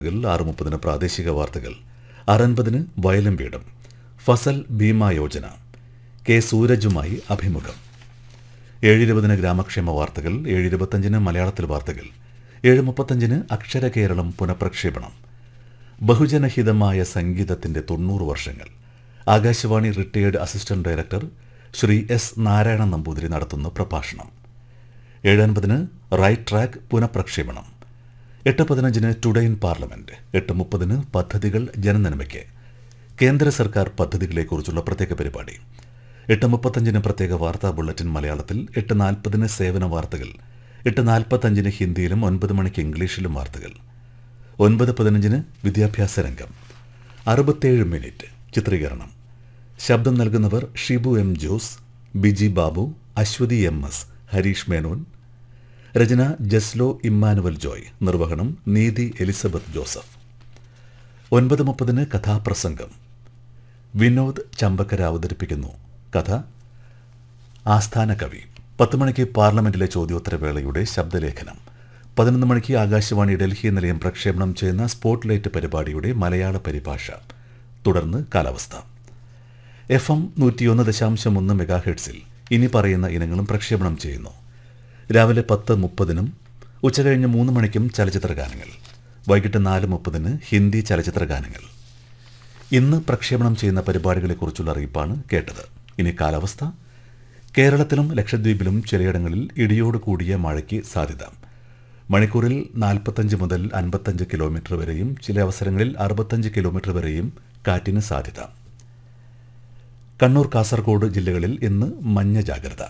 ആറ് മുപ്പതിന് പ്രാദേശിക വാർത്തകൾ അറൻപതിന് വയലും വീടും ഫസൽ ബീമ യോജന കെ സൂരജുമായി അഭിമുഖം ഏഴിരുപതിന് ഗ്രാമക്ഷേമ വാർത്തകൾ ഏഴിരുപത്തഞ്ചിന് മലയാളത്തിൽ വാർത്തകൾ ഏഴ് മുപ്പത്തഞ്ചിന് അക്ഷര കേരളം പുനഃപ്രക്ഷേപണം ബഹുജനഹിതമായ സംഗീതത്തിന്റെ തൊണ്ണൂറ് വർഷങ്ങൾ Akashvani retired assistant director Shri S Narayana Namboothiri നടത്തുന്ന പ്രഭാഷണം ഏഴൻപതിന് റൈറ്റ് ട്രാക്ക് പുനഃപ്രക്ഷേപണം എട്ട് പതിനഞ്ചിന് ടുഡേ ഇൻ പാർലമെന്റ് എട്ട് മുപ്പതിന് പദ്ധതികൾ ജനനന്മയ്ക്ക് കേന്ദ്ര സർക്കാർ പദ്ധതികളെക്കുറിച്ചുള്ള പ്രത്യേക പരിപാടി എട്ട് മുപ്പത്തഞ്ചിന് പ്രത്യേക വാർത്താ ബുള്ളറ്റിൻ മലയാളത്തിൽ എട്ട് നാൽപ്പതിന് സേവന വാർത്തകൾ എട്ട് നാൽപ്പത്തഞ്ചിന് ഹിന്ദിയിലും ഒൻപത് മണിക്ക് ഇംഗ്ലീഷിലും വാർത്തകൾ ഒൻപത് പതിനഞ്ചിന് വിദ്യാഭ്യാസ രംഗം അറുപത്തേഴ് മിനിറ്റ് ചിത്രീകരണം ശബ്ദം നൽകുന്നവർ Shibu M Jose Biji Babu Aswathy M S Harish Menon രചന ജസ്ലോ ഇമ്മാനുവൽ ജോയ് നിർവഹണം നീതി എലിസബത്ത് ജോസഫ് ഒൻപത് മുപ്പതിന് കഥാപ്രസംഗം വിനോദ് ചമ്പക്കര അവതരിപ്പിക്കുന്നു കഥ ആസ്ഥാന കവി പത്ത് മണിക്ക് പാർലമെന്റിലെ ചോദ്യോത്തരവേളയുടെ ശബ്ദലേഖനം പതിനൊന്ന് മണിക്ക് ആകാശവാണി ഡൽഹി നിലയം പ്രക്ഷേപണം ചെയ്യുന്ന സ്പോട്ട്ലൈറ്റ് പരിപാടിയുടെ മലയാള പരിഭാഷ തുടർന്ന് കാലാവസ്ഥ എഫ് എം നൂറ്റിയൊന്ന് ദശാംശം ഒന്ന് മെഗാഹെഡ്സിൽ ഇനി പറയുന്ന ഇനങ്ങളും പ്രക്ഷേപണം ചെയ്യുന്നു രാവിലെ പത്ത് മുപ്പതിനും ഉച്ചകഴിഞ്ഞ് മൂന്ന് മണിക്കും ചലച്ചിത്ര ഗാനങ്ങൾ വൈകിട്ട് നാല് മുപ്പതിന് ഹിന്ദി ചലച്ചിത്ര ഗാനങ്ങൾ ഇന്ന് പ്രക്ഷേപണം ചെയ്യുന്ന പരിപാടികളെക്കുറിച്ചുള്ള അറിയിപ്പാണ് കേട്ടത് ഇനി കാലാവസ്ഥ കേരളത്തിലും ലക്ഷദ്വീപിലും ചിലയിടങ്ങളിൽ ഇടിയോട് കൂടിയ മഴയ്ക്ക് സാധ്യത മണിക്കൂറിൽ നാൽപ്പത്തഞ്ച് മുതൽ അൻപത്തഞ്ച് കിലോമീറ്റർ വരെയും ചില അവസരങ്ങളിൽ അറുപത്തഞ്ച് കിലോമീറ്റർ വരെയും കാറ്റിന് സാധ്യത കണ്ണൂർ കാസർഗോഡ് ജില്ലകളിൽ ഇന്ന് മഞ്ഞ ജാഗ്രത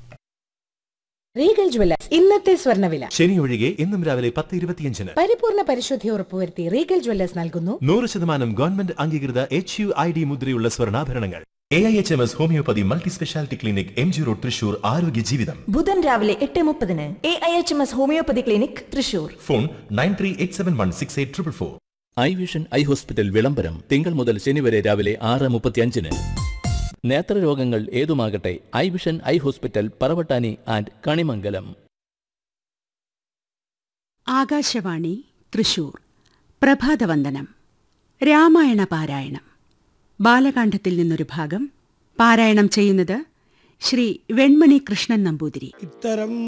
റീഗൽ ജ്വല്ലേഴ്സ് ഇന്നത്തെ സ്വർണ്ണവില ശനി ഒഴികെ ഇന്നും രാവിലെ പത്ത് ഇരുപത്തിയഞ്ചിന് പരിപൂർണ പരിശുദ്ധി ഉറപ്പുവരുത്തി റീഗൽ ജ്വല്ലേഴ്സ് നൽകുന്നു നൂറ് ശതമാനം ഗവൺമെന്റ് അംഗീകൃത എച്ച് യു ഐ ഡി മുദ്രയുള്ള സ്വർണ്ണാഭരണങ്ങൾ A I H M S homeopathy multi speciality clinic M G road Thrissur ആരോഗ്യ ജീവിതം ബുധൻ രാവിലെ എട്ട് മുപ്പതിന് A I H M S homeopathy clinic Thrissur phone nine three eight seven one six eight triple four eye vision eye hospital വിളംബരം തിങ്കൾ മുതൽ ശനി വരെ രാവിലെ ആറ് മുപ്പത്തിയഞ്ചിന് നേത്രരോഗങ്ങൾ ഏതുമാകട്ടെ eye vision eye hospital Paravattani and Kanimangalam Akashvani Thrissur പ്രഭാതവന്ദനം രാമായണ പാരായണം ബാലകാണ്ഡത്തിൽ നിന്നൊരു ഭാഗം പാരായണം ചെയ്യുന്നത് ശ്രീ വെൺമണി കൃഷ്ണൻ നമ്പൂതിരി ഇത്തരം